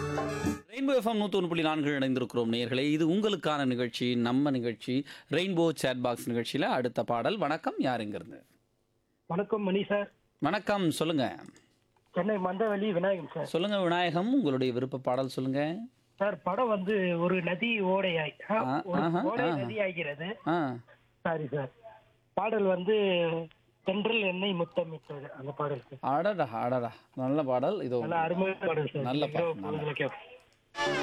Rainbow FM நூற்றி புள்ளி நான்கு இணைந்திருக்கிறோம் நேயர்களே இது உங்களுக்கான நிகழ்ச்சி நம்ம நிகழ்ச்சி ரெயின்போ சேட் பாக்ஸ் நிகழ்ச்சியில் அடுத்த பாடல் வணக்கம் யாருங்கிறது வணக்கம் மணி சார் வணக்கம் சொல்லுங்க சென்னை மந்தவெளி விநாயகம் சார் சொல்லுங்க விநாயகம் உங்களுடைய விருப்ப பாடல் சொல்லுங்க சார் படம் வந்து ஒரு நதி ஓடையாய் ஆ, ஆ, ஒரு ஆஹா, ஓடை ஆ. நதி ஆகிறது ஆ சாரி சார் பாடல் வந்து தென்றல் எண்ணெய் முத்தமிட்டது அந்த பாடல் சார் அடடா அடடா நல்ல பாடல் இதோ நல்ல அருமையான பாடல் சார் நல்ல இரவு பாடல், நல்ல பொழுதுல கேட்போம்